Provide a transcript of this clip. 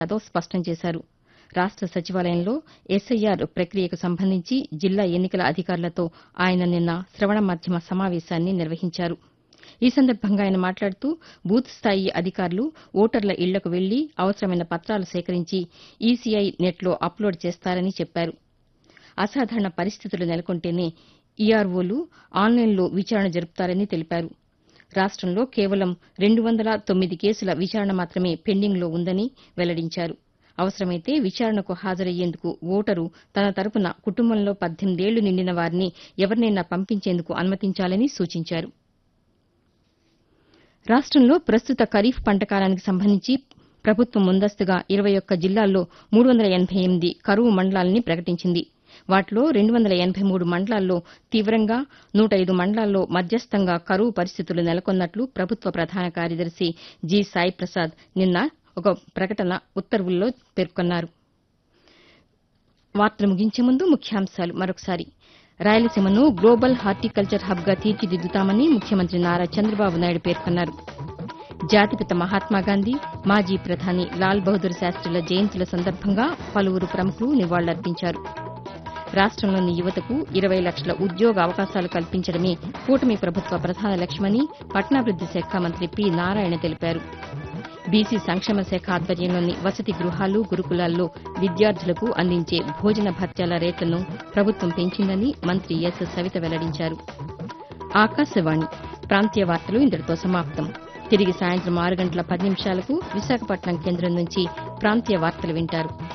యాదవ్ స్పష్టం చేశారు రాష్ట సచివాలయంలో ఎస్ఐఆర్ ప్రక్రియకు సంబంధించి జిల్లా ఎన్నికల అధికారులతో ఆయన నిన్న శ్రవణ మాధ్యమ సమావేశాన్ని నిర్వహించారు ఈ సందర్భంగా ఆయన మాట్లాడుతూ బూత్ స్థాయి అధికారులు ఓటర్ల ఇళ్లకు వెళ్లి అవసరమైన పత్రాలు సేకరించి ఈసీఐ నెట్లో అప్లోడ్ చేస్తారని చెప్పారు అసాధారణ పరిస్థితులు నెలకొంటేనే ఈఆర్ఓలు ఆన్లైన్లో విచారణ జరుపుతారని తెలిపారు రాష్టంలో కేవలం రెండు వందల తొమ్మిది కేసుల విచారణ మాత్రమే పెండింగ్లో ఉందని వెల్లడించారు అవసరమైతే విచారణకు హాజరయ్యేందుకు ఓటరు తన తరపున కుటుంబంలో పద్దెనిమిదేళ్లు నిండిన వారిని ఎవరినైనా పంపించేందుకు అనుమతించాలని సూచించారు రాష్టంలో ప్రస్తుత ఖరీఫ్ పంట కాలానికి సంబంధించి ప్రభుత్వం ముందస్తుగా ఇరవై ఒక్క జిల్లాల్లో మూడు వందల ఎనబై ఎనిమిది కరువు మండలాలని ప్రకటించింది వాటిలో రెండు వందల ఎనబై మూడు మండలాల్లో తీవ్రంగా నూట ఐదు మండలాల్లో మధ్యస్థంగా కరువు పరిస్థితులు నెలకొన్నట్లు ప్రభుత్వ ప్రధాన కార్యదర్శి జి సాయి ప్రసాద్ నిన్న ఒక ప్రకటన ఉత్తర్వుల్లో పేర్కొన్నారు వార్తలు ముగించే ముందు ముఖ్యాంశాలు మరొకసారి రాయలసీమను గ్లోబల్ హార్టికల్చర్ హబ్గా తీర్చిదిద్దుతామని ముఖ్యమంత్రి నారా చంద్రబాబు నాయుడు పేర్కొన్నారు జాతిపిత మహాత్మాగాంధీ మాజీ ప్రధాని లాల్ బహదూర్ శాస్త్రిల జయంతుల సందర్భంగా పలువురు ప్రముఖులు నివాళులర్పించారు రాష్టంలోని యువతకు ఇరవై లక్షల ఉద్యోగ అవకాశాలు కల్పించడమే కూటమి ప్రభుత్వ ప్రధాన లక్ష్యమని పట్టణాభివృద్ది శాఖ మంత్రి పి నారాయణ తెలిపారు బీసీ సంక్షేమ శాఖ ఆధ్వర్యంలోని వసతి గృహాలు గురుకులాల్లో విద్యార్థులకు అందించే భోజన భత్యాల రేట్లను ప్రభుత్వం పెంచిందని మంత్రి ఎస్ సవిత వెల్లడించారు ఆకాశవాణి ప్రాంతీయ వార్తలు ఇంతటితో సమాప్తం తిరిగి సాయంత్రం ఆరు గంటల పది నిమిషాలకు విశాఖపట్నం కేంద్రం నుంచి ప్రాంతీయ వార్తలు వింటారు